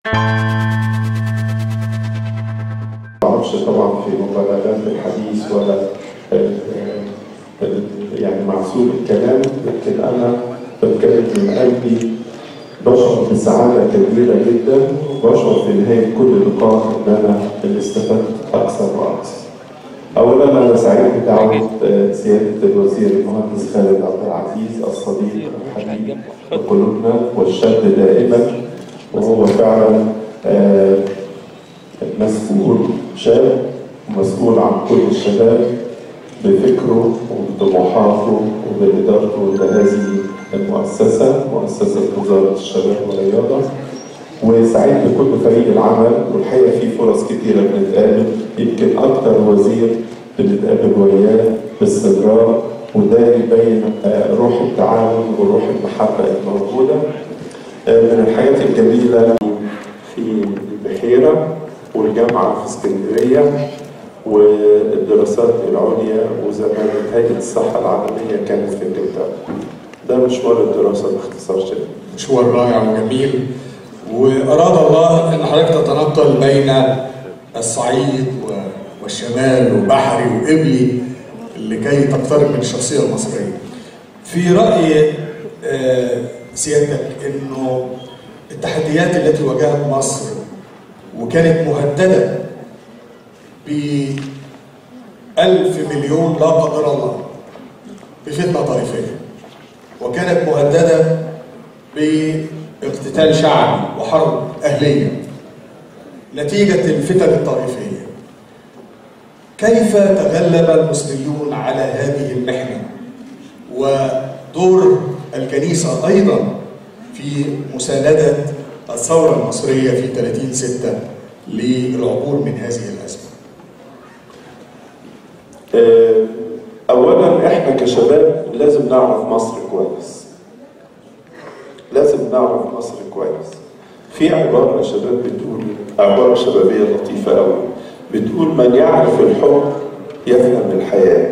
معرفش طبعا في مبالغات الحديث ولا ال- ال- يعني معسول الكلام لكن انا بتكلم من قلبي بشعر بسعادة كبيرة جدا وبشعر في نهاية كل لقاء إن أنا اللي استفدت أكثر وأكثر. أولا أنا سعيد بدعوة آه، سيادة الوزير المهندس خالد عبد العزيز الصديق الحبيب لقلوبنا والشاب دائما وهو فعلا آه، مسؤول شاب ومسؤول عن كل الشباب بفكره وبطموحاته وبإدارته لهذه المؤسسة مؤسسة وزارة الشباب والرياضة وسعيد بكل فريق العمل والحقيقة في فرص كتيرة بنتقابل يمكن أكتر وزير بنتقابل وياه باستمرار وده يبين آه، روح التعاون وروح المحبة الموجودة آه، من الحاجات الجميلة في البحيرة والجامعة في اسكندرية والدراسات العليا وزمان هيئة الصحة العالمية كانت في انجلترا. ده مشوار الدراسة باختصار شديد. مشوار رائع وجميل وأراد الله أن حضرتك تتنقل بين الصعيد و- والشمال وبحري وقبلي لكي تقترب من الشخصية المصرية. في رأي آه، سيادتك أنه التحديات التي واجهت مصر وكانت مهددة بألف مليون لا قدر الله بفتنة طائفية وكانت مهددة باقتتال شعبي وحرب أهلية نتيجة الفتن الطائفية كيف تغلب المصريون على هذه المحنة ودور الكنيسة أيضا في مساندة الثورة المصرية في 30 ستة للعبور من هذه الأزمة آه، أولا إحنا كشباب لازم نعرف مصر كويس. لازم نعرف مصر كويس. في عبارة يا شباب بتقول عبارة شبابية لطيفة أوي بتقول من يعرف الحب يفهم الحياة.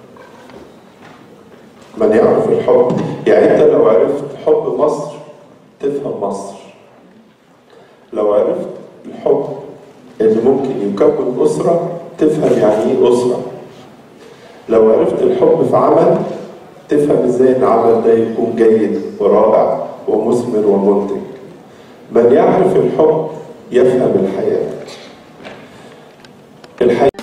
من يعرف الحب يعني أنت لو عرفت حب مصر تفهم مصر. لو عرفت الحب اللي ممكن يكون أسرة تفهم يعني إيه أسرة. لو عرفت الحب في عمل تفهم ازاي ان العمل ده يكون جيد ورائع ومثمر ومنتج من يعرف الحب يفهم الحياة الحياة